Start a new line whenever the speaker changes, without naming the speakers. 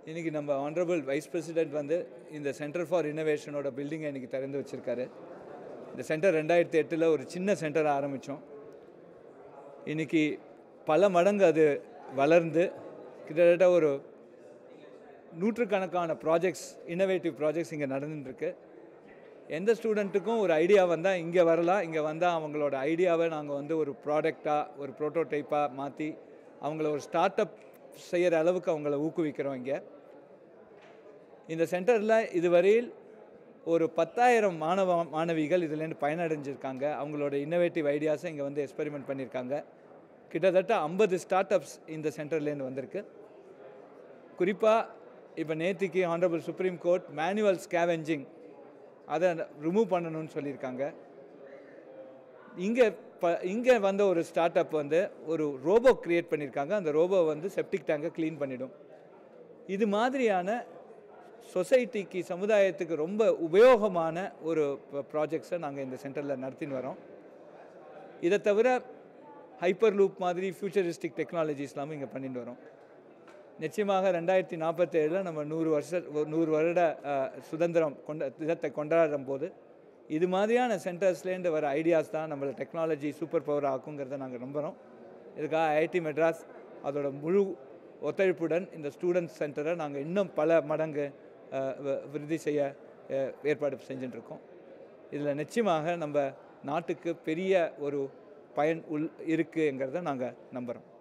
இன்றைக்கி நம்ம honourable wise president வந்து இந்த சென்டர் ஃபார் இன்னோவேஷனோட பில்டிங்கை இன்றைக்கி திறந்து வச்சுருக்காரு இந்த சென்டர் ரெண்டாயிரத்தி எட்டில் ஒரு சின்ன சென்டர் ஆரம்பித்தோம் இன்றைக்கி பல மடங்கு அது வளர்ந்து கிட்டத்தட்ட ஒரு நூற்றுக்கணக்கான ப்ராஜெக்ட்ஸ் இன்னோவேட்டிவ் ப்ராஜெக்ட்ஸ் இங்கே நடந்துட்டுருக்கு எந்த ஸ்டூடெண்ட்டுக்கும் ஒரு ஐடியா வந்தால் இங்கே வரலாம் இங்கே வந்தால் அவங்களோட ஐடியாவை நாங்கள் வந்து ஒரு ப்ராடக்டாக ஒரு ப்ரோட்டோடைப்பாக மாற்றி அவங்கள ஒரு ஸ்டார்ட் அப் செய்கிற அளவுக்கு அவங்கள ஊக்குவிக்கிறோம் இங்கே இந்த சென்டரில் இதுவரையில் ஒரு பத்தாயிரம் மாணவ மாணவிகள் இதுலேருந்து பயனடைஞ்சிருக்காங்க அவங்களோட இன்னோவேட்டிவ் ஐடியாஸை இங்கே வந்து எக்ஸ்பெரிமெண்ட் பண்ணியிருக்காங்க கிட்டத்தட்ட ஐம்பது ஸ்டார்ட் அப்ஸ் இந்த சென்டர்லேருந்து வந்திருக்கு குறிப்பாக இப்போ நேத்திக்கு honourable supreme court manual scavenging அதை ரிமூவ் பண்ணணும்னு சொல்லியிருக்காங்க இங்கே ப இங்கே வந்த ஒரு ஸ்டார்ட் அப் வந்து ஒரு ரோபோ க்ரியேட் பண்ணியிருக்காங்க அந்த ரோபோ வந்து செப்டிக் டேங்கை க்ளீன் பண்ணிடும் இது மாதிரியான சொசைட்டிக்கு சமுதாயத்துக்கு ரொம்ப உபயோகமான ஒரு ப்ராஜெக்ட்ஸை நாங்கள் இந்த சென்டரில் நடத்தின்னு வரோம் இதை தவிர ஹைப்பர் லூப் மாதிரி ஃபியூச்சரிஸ்டிக் டெக்னாலஜிஸ்லாமும் இங்கே பண்ணிட்டு வரோம் நிச்சயமாக ரெண்டாயிரத்தி நாற்பத்தேழில் நம்ம நூறு வருஷ ஒரு நூறு வருட அஹ், சுதந்திரம் கொண்ட தினத்தை கொண்டாடும் போது இது மாதிரியான சென்டர்ஸ்லேருந்து வர ஐடியாஸ் தான் நம்மளை டெக்னாலஜி சூப்பர் பவர் ஆக்குங்கிறத நாங்கள் நம்புகிறோம் இதுக்காக ஐஐடி மெட்ராஸ் அதோட முழு ஒத்துழைப்புடன் இந்த ஸ்டூடெண்ட்ஸ் சென்டரை நாங்கள் இன்னும் பல மடங்கு அஹ், வ- விருத்தி செய்ய அஹ், ஏற்பாடு செஞ்சுட்டு இருக்கோம் இதில் நிச்சயமாக நம்ம நாட்டுக்கு பெரிய ஒரு பயன் உள் இருக்குங்கிறத நாங்கள் நம்புகிறோம்